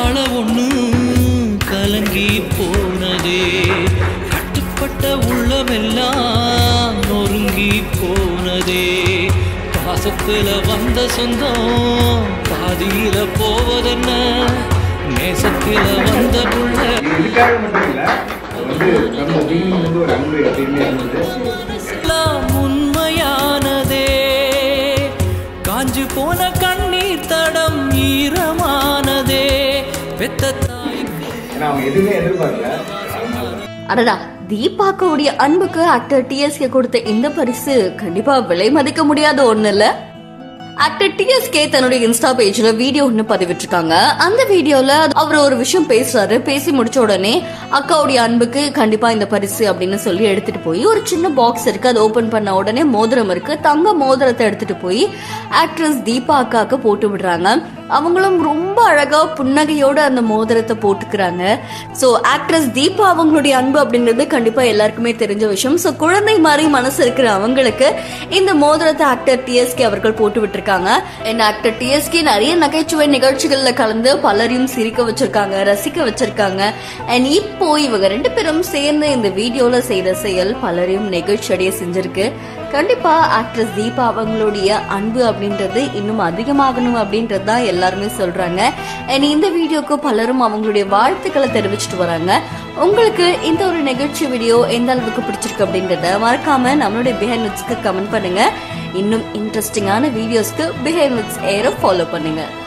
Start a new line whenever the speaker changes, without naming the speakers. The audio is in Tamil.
கால ஒண்ணு கலங்கி போனதே கட்டுப்பட்ட உள்ளமெல்லாம் நொறுங்கி போனதே பாசத்துல வந்த சொந்தம் பாதியில போவதென்ன நேசத்தில வந்த புள்ள
இது இதுக்காக மட்டும் இல்ல அது வந்து நம்ம beginning வந்து ஒரு அன்பு எப்பயுமே இருந்தது
எல்லாம் உண்மையானதே காஞ்சு போன கண்ணீர் தடம் ஈரமானதே பெத்த தாய்க்கு
ஏன்னா அவங்க எதுவுமே எதிர்பார்க்கல
அடடா தீபாக்கோடைய அன்புக்கு ஆக்டர் டிஎஸ்கே கொடுத்த இந்த பரிசு கண்டிப்பா விலை மதிக்க முடியாத ஒண்ணு இல்ல ஆக்டர் டிஎஸ்கே தன்னுடைய இன்ஸ்டா பேஜ்ல வீடியோ ஒன்று பதிவிட்டிருக்காங்க அந்த வீடியோல அவர் ஒரு விஷயம் பேசுறாரு பேசி முடிச்ச உடனே அக்காவுடைய அன்புக்கு கண்டிப்பா இந்த பரிசு அப்படின்னு சொல்லி எடுத்துட்டு போய் ஒரு சின்ன பாக்ஸ் இருக்கு அதை ஓபன் பண்ண உடனே மோதிரம் இருக்கு தங்க மோதிரத்தை எடுத்துட்டு போய் ஆக்ட்ரஸ் தீபா அக்காவுக்கு போட்டு விடுறாங்க அவங்களும் ரொம்ப அழகா புன்னகையோட அந்த மோதிரத்தை போட்டுக்கிறாங்க ஸோ ஆக்ட்ரஸ் தீபா அவங்களுடைய அன்பு அப்படின்றது கண்டிப்பா எல்லாருக்குமே தெரிஞ்ச விஷயம் ஸோ குழந்தை மாதிரி மனசு இருக்கிற அவங்களுக்கு இந்த மோதிரத்தை ஆக்டர் டிஎஸ்கே அவர்கள் போட்டு விட்டுருக்காங்க அண்ட் ஆக்டர் டிஎஸ்கே நிறைய நகைச்சுவை நிகழ்ச்சிகள்ல கலந்து பலரையும் சிரிக்க வச்சிருக்காங்க ரசிக்க வச்சிருக்காங்க அண்ட் இப்போ இவங்க ரெண்டு பேரும் சேர்ந்து இந்த வீடியோல செய்த செயல் பலரையும் நெகிழ்ச்சி அடைய செஞ்சிருக்கு கண்டிப்பா ஆக்ட்ரஸ் தீபா அவங்களுடைய அன்பு அப்படின்றது இன்னும் அதிகமாகணும் அப்படின்றது தான் எல்லாருமே சொல்றாங்க அண்ட் இந்த வீடியோக்கு பலரும் அவங்களுடைய வாழ்த்துக்களை தெரிவிச்சிட்டு வராங்க உங்களுக்கு இந்த ஒரு நிகழ்ச்சி வீடியோ எந்த அளவுக்கு பிடிச்சிருக்கு அப்படின்றத மறக்காம நம்மளுடைய பிஹைண்ட் நுட்ஸ்க்கு கமெண்ட் பண்ணுங்க இன்னும் இன்ட்ரெஸ்டிங்கான வீடியோஸ்க்கு பிஹைண்ட் நுட்ஸ் ஏரை ஃபாலோ பண்ணுங்க